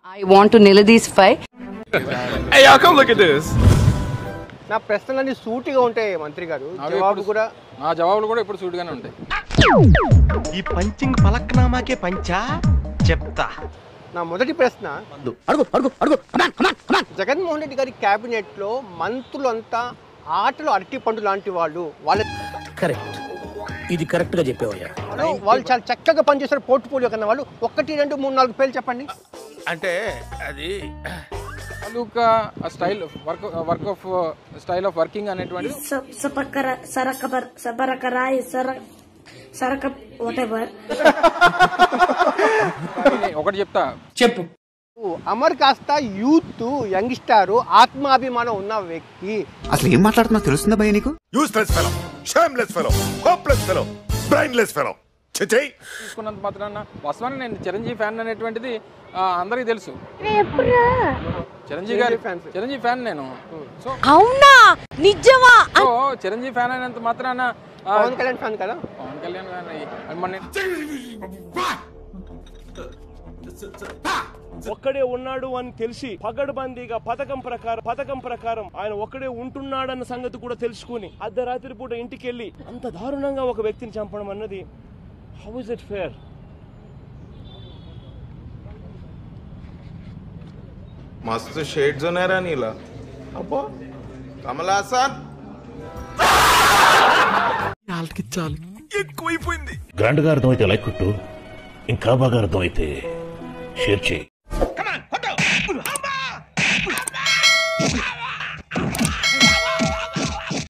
I want to నిలదీసిఫై Hey, y'all, come look at this. నా ప్రశ్నలన్నీ సూటిగా ఉంటాయి మంత్రి గారు జవాబు కూడా నా జవాబులు కూడా ఇప్పుడు సూటిగానే ఉంటాయి ఈ పంచింగ్ పలక్నామాకే పంచా చెప్తా నా మొదటి ప్రశ్న జగన్మోహన్ రెడ్డి గారి క్యాబినెట్ లో మంత్రులంతా ఆటలు అరటి పండు లాంటి వాళ్ళు వాళ్ళ కరెక్ట్ ఇది కరెక్ట్ గా చెప్పావయ్యా వాళ్ళు వాళ్ళు చాలా చక్కగా పనిచేస్తారు పోర్ట్ఫోలియో కన్నా వాళ్ళు ఒకటి రెండు మూడు నాలుగు పేర్లు చెప్పండి అంటే అది తాలూకా style work work of style of working అనేటువంటిది Sa- sapakara, sarakabar, sabarakarai, sarak, sarakap, whatever. ఒకటి చెప్తా చెప్పు అమర్ కాస్త యూత్ యంగ్స్టార్ ఆత్మాభిమానం ఉన్న వ్యక్తి అసలు ఏం మాట్లాడుతున్నా తెలుస్తుందా భయ నీకు useless fellow shameless fellow hopeless fellow brainless fellow చిచై తీసుకున్నంత మాత్రాన వాస్తవానికి నేను చిరంజీవి ఫ్యాన్ అనేటువంటిది ఆ, అందరికీ తెలుసు చిరంజీవి గారి fans. చిరంజీవి ఫ్యాన్ నేను సో అవునా నిజమా సో చిరంజీవి ఫ్యాన్ అయినంత మాత్రాన ఆ, పవన్ కళ్యాణ్ ఫ్యాన్ కదా పవన్ కళ్యాణ్ గారిని మరి నేను- ఒక్కడే ఉన్నాడు అని తెలిసి పగడ్బందీగా పథకం ప్రకారం పథకం ప్రకారం ఆయన ఒక్కడే ఉంటున్నాడన్న సంగతి కూడా తెలుసుకుని అర్ధరాత్రి పూట ఇంటికి వెళ్ళి అంత దారుణంగా ఒక వ్యక్తిని చంపడం అన్నది హౌ ఇస్ ఇట్ ఫేర్ मस्त शेड्स ఉన్నారా నీలా అబ్బో కమల్ హాసన్ ఎక్కువైపోయింది గ్రాండ్ గా అర్థమైతే లైక్ కొట్టు ఇంకా బాగా అర్థమైతే షేర్ చేయి